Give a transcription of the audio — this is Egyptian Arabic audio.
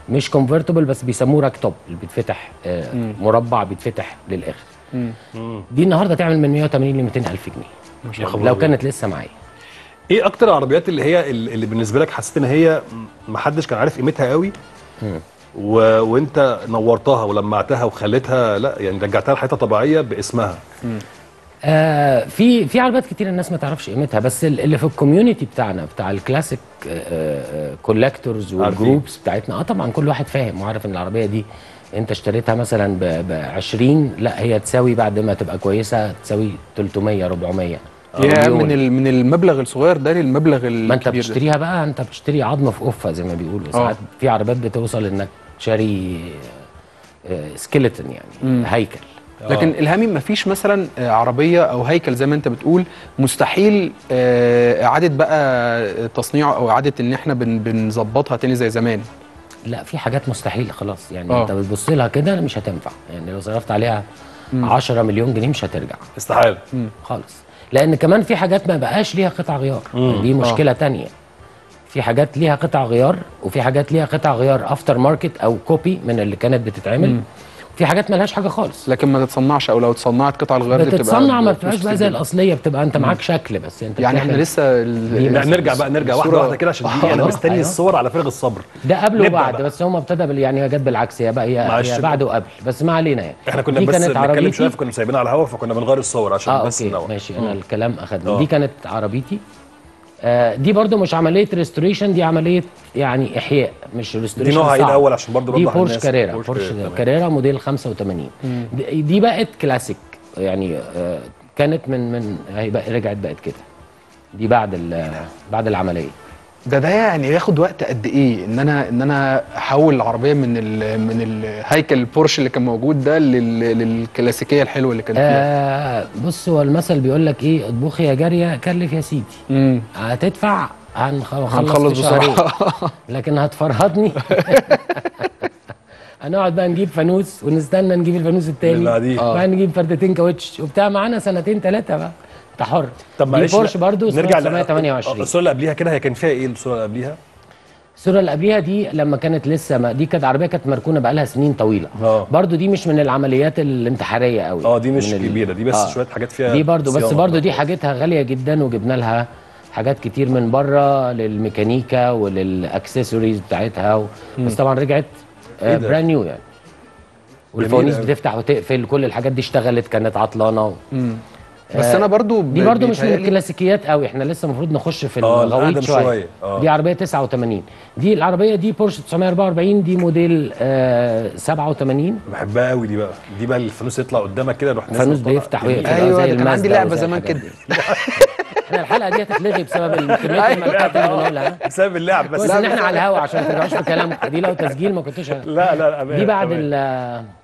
مش كونفرتبل بس بيسموه راك توب اللي بيتفتح آه مربع بيتفتح للاخر دي النهارده تعمل من 180 ل 200 الف جنيه يا خبر لو أبيض. كانت لسه معايا ايه اكتر العربيات اللي هي اللي بالنسبه لك حسيت ان هي ما حدش كان عارف قيمتها قوي و... وانت نورتها ولمعتها وخليتها لا يعني رجعتها لحياتها طبيعيه باسمها آه في في عربيات كتير الناس ما تعرفش قيمتها بس ال- اللي في الكوميونتي بتاعنا بتاع الكلاسيك كولكتورز والجروبس بتاعتنا اه طبعا كل واحد فاهم وعارف ان العربيه دي انت اشتريتها مثلا ب 20 لا هي تساوي بعد ما تبقى كويسه تساوي 300 400 يا مليون. من ال- من المبلغ الصغير ده للمبلغ الكبير ما انت ده. بتشتريها بقى انت بتشتري عظمه في قفه زي ما بيقولوا ساعات في عربيات بتوصل انك تشتري سكيلتون يعني هيكل لكن الهامي ما فيش مثلا آه، عربيه او هيكل زي ما انت بتقول مستحيل آه، اعاده بقى تصنيعه او اعاده ان احنا بن- بنظبطها تاني زي زمان لا في حاجات مستحيل خلاص يعني آه. انت بتبص لها كده مش هتنفع يعني لو صرفت عليها 10 مليون جنيه مش هترجع استحاله خالص لان كمان في حاجات ما بقاش ليها قطع غيار دي مشكله تانية في حاجات ليها قطع غيار وفي حاجات ليها قطع غيار افتر ماركت او كوبي من اللي كانت بتتعمل في حاجات ملهاش حاجه خالص لكن ما تتصنعش او لو اتصنعت قطع الغيار دي بتبقى بتتصنع ما بفلوس بتبقاش بقى كتير زي جدا. الاصليه بتبقى انت معاك شكل بس انت يعني احنا بتعمل- لسه ال- دي لا بس- نرجع بقى نرجع واحده الصورة- واحده كده عشان دي انا آه، مستني أيوة. الصور على فارغ الصبر ده قبل نبدأ وبعد بقى. بس هم ابتدى بال- يعني هي جت بالعكس هي بقى هي, معلش هي بعد وقبل بس ما علينا يعني احنا كنا دي بس كانت بنتكلم عربيتي شويه فكنا سايبينها على الهوا فكنا بنغير الصور عشان اه بس اوكي ننوع. ماشي انا الكلام اخدني آه. دي كانت عربيتي آه دي برضو مش عمليه ريستوريشن دي عمليه يعني احياء مش ريستوريشن دي نوعها ايه صعب. الاول عشان برضو دي نوضح بورش للناس. كاريرا بورش بورش كاريرا، تمام. كاريرا موديل 85 دي, دي بقت كلاسيك يعني آه كانت من من هي بقى رجعت بقت كده دي بعد ال- بعد العمليه ده ده يعني ياخد وقت قد ايه ان انا ان انا احول العربيه من ال من الهيكل البورش اللي كان موجود ده لل للكلاسيكيه الحلوه اللي كانت فيها آه بص هو المثل بيقول لك ايه اطبخي يا جاريه كلف يا سيدي امم هتدفع هنخ- هنخلص هنخلص في شهرين. بسرعه لكن هتفرهدني هنقعد بقى نجيب فانوس ونستنى نجيب الفانوس التاني اللي بعديه. بقى نجيب فردتين كاوتش وبتاع معانا سنتين ثلاثه بقى انت حر طب دي معلش بورش لا، برضو نرجع ل- 928 الصوره اللي قبليها كده هي كان فيها ايه الصوره اللي قبليها؟ الصوره اللي قبليها دي لما كانت لسه ما دي كانت عربيه كانت مركونه بقى لها سنين طويله آه. برضو دي مش من العمليات الانتحاريه قوي اه دي مش من ال- كبيره دي بس شويه حاجات فيها دي برضو بس صيانة. برضو دي حاجتها غاليه جدا وجبنا لها حاجات كتير من بره للميكانيكا وللاكسسوارز بتاعتها و... بس طبعا رجعت إيه ده؟ براند نيو يعني والفوانيس أوي. بتفتح وتقفل كل الحاجات دي اشتغلت كانت عطلانه و... بس انا برضو دي برضو مش من بيتهيألي- الكلاسيكيات قوي احنا لسه المفروض نخش في آه، الغويط الأقدم شويه, شوية، آه. دي عربيه 89 دي العربيه دي بورش 944 دي موديل آه 87 بحبها قوي دي بقى دي بقى الفانوس يطلع قدامك كده يروح نازل الفانوس طالع. بيفتح جميل. ويقفل أيوة، زي ده كان عندي المازدا لعبة وزي زمان الحاجات كده. دي. احنا الحلقه دي هتتلغي بسبب كميه الماركات اللي بنقولها بسبب اللعب بس كويس ان احنا على الهوا عشان ما ترجعوش في كلامكم دي لو تسجيل ما كنتش ه- لا لا لا دي بعد ال